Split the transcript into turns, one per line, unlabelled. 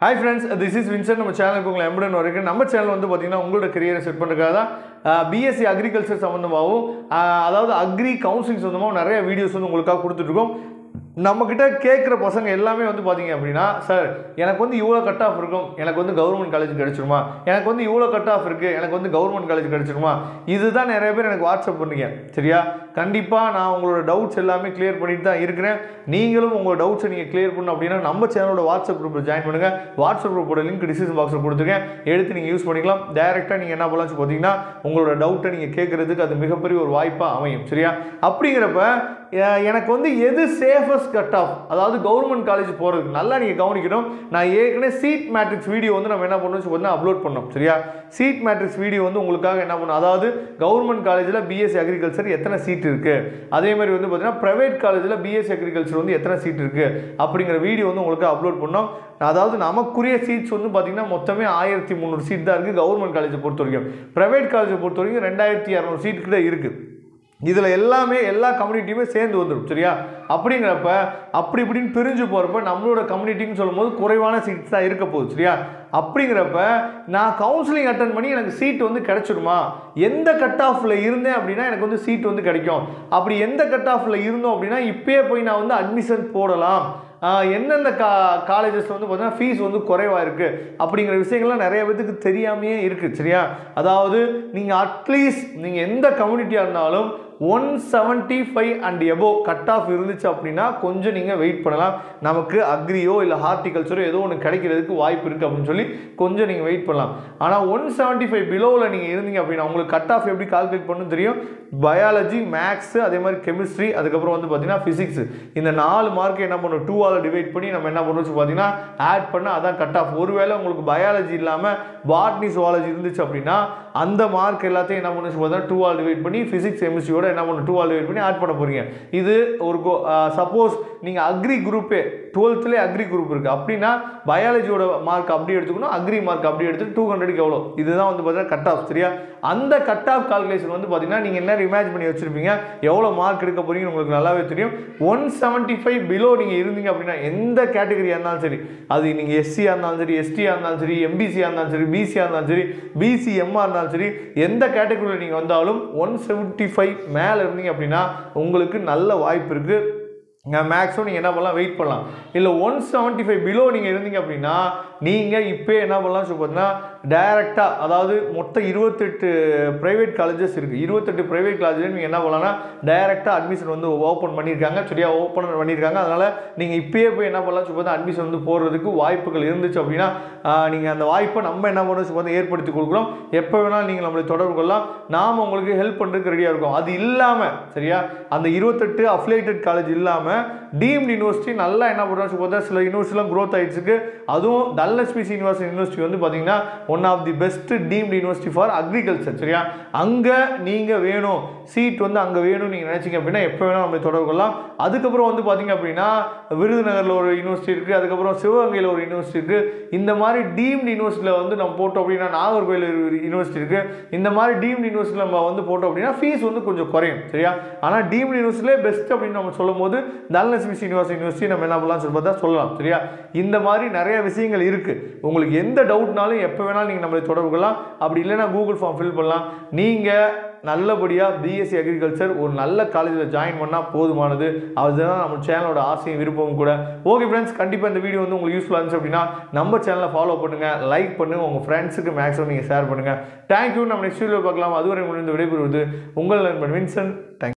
hi friends this is Vinson நம்ம சேனலுக்கு உங்களை எம்புடன் வரைக்கும் நம்ம சேனல் வந்து பார்த்தீங்கன்னா உங்களோட கரியரை செட் பண்ணுறதுக்காக தான் பிஎஸ்சி அக்ரிகல்ச்சர் சம்மந்தமாகவும் ஆஹ், அதாவது அக்ரி கவுன்சிலிங் சம்மந்தமாகவும் நிறைய வீடியோஸ் வந்து உங்களுக்காக கொடுத்துட்ருக்கோம் நம்மக்கிட்ட கேட்குற பசங்க எல்லாமே வந்து பார்த்தீங்க அப்படின்னா சார் எனக்கு வந்து இவ்வளோ கட் ஆஃப் இருக்கும் எனக்கு வந்து கவர்மெண்ட் காலேஜ் கிடைச்சிருமா எனக்கு வந்து இவ்வளோ கட் ஆஃப் இருக்குது எனக்கு வந்து கவர்மெண்ட் காலேஜ் கிடைச்சிருமா இதுதான் நிறைய பேர் எனக்கு வாட்ஸ்அப் பண்ணுங்க சரியா கண்டிப்பாக நான் உங்களோட டவுட்ஸ் எல்லாமே கிளியர் பண்ணிட்டு தான் இருக்கிறேன் நீங்களும் உங்களோட டவுட்ஸை நீங்கள் கிளியர் பண்ணணும் அப்படின்னா நம்ம சேனலோட வாட்ஸ்அப் குரூப்பில் ஜாயின் பண்ணுங்கள் வாட்ஸ்அப் குரூப்போட லிங்க் டிஸ்கிரிப்ஷன் பாக்ஸில் கொடுத்துருக்கேன் எடுத்து நீங்கள் யூஸ் பண்ணிக்கலாம் டைரெக்டாக நீங்கள் என்ன பண்ணலாம் பார்த்தீங்கன்னா உங்களோட டவுட்டை நீங்கள் கேட்குறதுக்கு அது மிகப்பெரிய ஒரு வாய்ப்பாக அமையும் சரியா அப்படிங்கிறப்ப அஹ், எனக்கு வந்து எது சேஃபஸ்ட் கட் ஆஃப் அதாவது கவர்மெண்ட் காலேஜ் போகிறதுக்கு நல்லா நீங்கள் கவனிக்கணும் நான் ஏற்கனவே சீட் மேட்ரிக்ஸ் வீடியோ வந்து நம்ம என்ன பண்ணணும் பார்த்தீங்கன்னா அப்லோட் பண்ணோம் சரியா சீட் மேட்ரிக்ஸ் வீடியோ வந்து உங்களுக்காக என்ன பண்ணணும் அதாவது கவர்மெண்ட் காலேஜில் பிஎஸ்சி அக்ரிகல்ச்சர் எத்தனை சீட் இருக்குது அதே மாதிரி வந்து பார்த்தீங்கன்னா ப்ரைவேட் காலேஜில் பிஎஸ்சி அக்ரிகல்ச்சர் வந்து எத்தனை சீட் இருக்குது அப்படிங்கிற வீடியோ வந்து உங்களுக்கு அப்லோட் பண்ணோம் அதாவது நமக்குரிய சீட்ஸ் வந்து பார்த்தீங்கன்னா மொத்தமே ஆயிரத்தி முந்நூறு சீட் தான் இருக்குது கவர்மெண்ட் காலேஜை பொறுத்த வரைக்கும் ப்ரைவேட் காலேஜை பொறுத்த வரைக்கும் ரெண்டாயிரத்தி இரநூறு சீட் கிட்ட இருக்குது இதில் எல்லாமே எல்லா கம்யூனிட்டியுமே சேர்ந்து வந்துடும் சரியா அப்படிங்கிறப்ப அப்படி இப்படின்னு பிரிஞ்சு போகிறப்ப நம்மளோட கம்யூனிட்டின்னு சொல்லும்போது குறைவான சீட்ஸ் தான் இருக்க போகுது சரியா அப்படிங்கிறப்ப நான் கவுன்சிலிங் அட்டன் பண்ணி எனக்கு சீட் வந்து கிடைச்சிருமா எந்த கட் ஆஃபில் இருந்தேன் அப்படின்னா எனக்கு வந்து சீட் வந்து கிடைக்கும் அப்படி எந்த கட் ஆஃபில் இருந்தோம் அப்படின்னா இப்பயே போய் நான் வந்து அட்மிஷன் போடலாம் ஆஹ் எந்தெந்த கா காலேஜஸ் வந்து பார்த்தீங்கன்னா ஃபீஸ் வந்து குறைவாக இருக்குது அப்படிங்கிற விஷயங்கள்லாம் நிறைய பேத்துக்கு தெரியாமையே இருக்குது சரியா அதாவது நீங்கள் அட்லீஸ்ட் நீங்கள் எந்த கம்யூனிட்டியாக இருந்தாலும் one seventy five and above cut off இருந்துச்சு அப்படின்னா கொஞ்சம் நீங்கள் வெயிட் பண்ணலாம் நமக்கு அக்ரியோ இல்லை ஹார்டிகல்ச்சரோ ஏதோ ஒன்று கிடைக்கிறதுக்கு வாய்ப்பு இருக்குது அப்படின்னு சொல்லி கொஞ்சம் நீங்கள் வெயிட் பண்ணலாம் ஆனால் ஒன் செவன்ட்டி ஃபைவ் பிலோவில் நீங்கள் இருந்தீங்க அப்படின்னா உங்களுக்கு கட் ஆஃப் எப்படி கால்குலேட் பண்ணணும் தெரியும் பயாலஜி மேக்ஸு அதே மாதிரி கெமிஸ்ட்ரி அதுக்கப்புறம் வந்து பார்த்தீங்கன்னா ஃபிசிக்ஸ் இந்த நாலு மார்க்கை என்ன பண்ணும் டூவால் டிவைட் பண்ணி நம்ம என்ன பண்ணுறோம் பார்த்தீங்கன்னா ஆட் பண்ண அதான் கட் ஆஃப் ஒருவேளை உங்களுக்கு பயாலஜி இல்லாமல் பாட்னி சுவாலஜி இருந்துச்சு அப்படின்னா அந்த மார்க் எல்லாத்தையும் என்ன பண்ணுச்சு பார்த்தீங்கன்னா டூவால் டிவைட் பண்ணி ஃபிசிக்ஸ் கெமிஸ்ட்ரியோட என்ன பண்ணும் டூவால் டிவைட் பண்ணி ஆட் பண்ண போகிறீங்க இது ஒரு சப்போஸ் நீங்கள் அக்ரி குரூப்பே டுவெல்த்லேயே அக்ரி குரூப் இருக்குது அப்படின்னா பயாலஜியோட மார்க் அப்படி எடுத்துக்கணும் அக்ரி மார்க் அப்படி எடுத்து டூ ஹண்ட்ரடுக்கு எவ்வளோ இதுதான் வந்து பார்த்தீங்கன்னா கட் ஆஃப் சரியா அந்த கட் ஆஃப் கால்குலேஷன் வந்து பார்த்தீங்கன்னா நீங்கள் என்ன இமேஜ் பண்ணி வச்சுருப்பீங்க எவ்வளோ மார்க் எடுக்க போறீங்கன்னு உங்களுக்கு நல்லாவே தெரியும் ஒன் செவன்ட்டி ஃபைவ் பிலோ நீங்கள் இருந்தீங்க அப்படின்னா எந்த கேட்டகரியாக இருந்தாலும் சரி அது நீங்கள் எஸ்சியாக இருந்தாலும் சரி எஸ்டியாக இருந்தாலும் சரி எம்பிசியாக இருந்தாலும் சரி பிசியாக இருந்தாலும் சரி பிசிஎம்மாக இருந்தாலும் சரி எந்த கேட்டகரியில் நீங்கள் வந்தாலும் ஒன் செவன்ட்டி ஃபைவ் மேலே இருந்தீங்க அப்படின்னா உங்களுக்கு நல்ல வாய்ப்பு இருக்குது மேக்ஸும் நீங்கள் என்ன பண்ணலாம் வெயிட் பண்ணலாம் இல்லை ஒன் செவன்ட்டி ஃபைவ் பிலோ நீங்கள் இருந்தீங்க அப்படின்னா நீங்கள் இப்போ என்ன பண்ணலாம் சொல்லி பார்த்தீங்கன்னா டைரெக்டாக அதாவது மொத்தம் இருபத்தெட்டு ப்ரைவேட் காலேஜஸ் இருக்குது இருபத்தெட்டு ப்ரைவேட் காலேஜில் நீங்கள் என்ன பண்ணலாம்னா டைரெக்டாக அட்மிஷன் வந்து ஓப்பன் பண்ணியிருக்காங்க சரியா ஓப்பன் பண்ணியிருக்காங்க அதனால் நீங்கள் இப்பயே போய் என்ன பண்ணலாம் சொல்லி பார்த்தா அட்மிஷன் வந்து போடுறதுக்கு வாய்ப்புகள் இருந்துச்சு அப்படின்னா நீங்கள் அந்த வாய்ப்பை நம்ம என்ன பண்ணணும் சொல்லி பார்த்தா ஏற்படுத்தி கொடுக்குறோம் எப்போ வேணாலும் நீங்கள் நம்மளை தொடர்பு கொள்ளலாம் நாம் உங்களுக்கு ஹெல்ப் பண்ணுறதுக்கு ரெடியாக இருக்கும் அது இல்லாமல் சரியா அந்த இருபத்தெட்டு அஃபிலேட்டட் காலேஜ் இல்லாமல் டீம்டு யூனிவர்சிட்டி நல்லா என்ன பண்ணுறாங்க சொல்லி பார்த்தா சில யூனிவர்சிட்டிலாம் க்ரோத் ஆயிடுச்சு அதுவும் தனலட்சுமி சீனிவாசன் யூனிவர்சிட்டி வந்து பார்த்தீங்கன்னா one of the best deemed university for agriculture சரியா அங்கே நீங்கள் வேணும் சீட் வந்து அங்கே வேணும்னு நீங்கள் நினச்சிங்க அப்படின்னா எப்போ வேணால் நம்மளை தொடர்பு கொள்ளலாம் அதுக்கப்புறம் வந்து பார்த்தீங்க அப்படின்னா விருதுநகரில் ஒரு யூனிவர்சிட்டி இருக்குது அதுக்கப்புறம் சிவகங்கையில் ஒரு யூனிவர்சிட்டி இருக்குது இந்த மாதிரி டீம்டு யூனிவர்சிட்டியில் வந்து நம்ம போட்டோம் அப்படின்னா நாகர்கோவில் ஒரு யூனிவர்சிட்டி இருக்குது இந்த மாதிரி டீம்டு யூனிவர்சிட்டியில் நம்ம வந்து போட்டோம் அப்படின்னா ஃபீஸ் வந்து கொஞ்சம் குறையும் சரியா ஆனால் டீம்டு யூனிவர்சிட்டிலே பெஸ்ட் அப்படின்னு நம்ம சொல்லும் போது தனலட்சுமி சீனிவாசன் யூனிவர்சிட்டி நம்ம என்ன பண்ணலாம் சொல்லி பார்த்தா சொல்லலாம் சரியா இந்த மாதிரி நிறைய விஷயங்கள் இருக்குது உங்களுக்கு எந்த டவுட்னாலும் எப்போ வேணாலும் நீங்கள் நம்மளை தொடர்பு கொள்ளலாம் அப்படி இல்லைன்னா கூகுள் ஃபார்ம் ஃபில் பண்ணலாம் நீங்கள் நல்லபடியாக பிஎஸ்சி அக்ரிகல்ச்சர் ஒரு நல்ல காலேஜில் ஜாயின் பண்ணால் போதுமானது அதுதான் நம்ம சேனலோட ஆசையும் விருப்பமும் கூட ஓகே ஃப்ரெண்ட்ஸ் கண்டிப்பாக இந்த வீடியோ வந்து உங்களுக்கு யூஸ்ஃபுல்லாக இருந்துச்சு அப்படின்னா நம்ம சேனலை ஃபாலோ பண்ணுங்கள் லைக் பண்ணுங்கள் உங்கள் ஃப்ரெண்ட்ஸுக்கு மேக்ஸிமம் நீங்கள் ஷேர் பண்ணுங்கள் தேங்க்யூ நம்ம நெக்ஸ்ட் வீடியோ பார்க்கலாம் அதுவரை முடிந்து விடைபெறுவது உங்கள் நண்பன் வின்சன் தேங்க்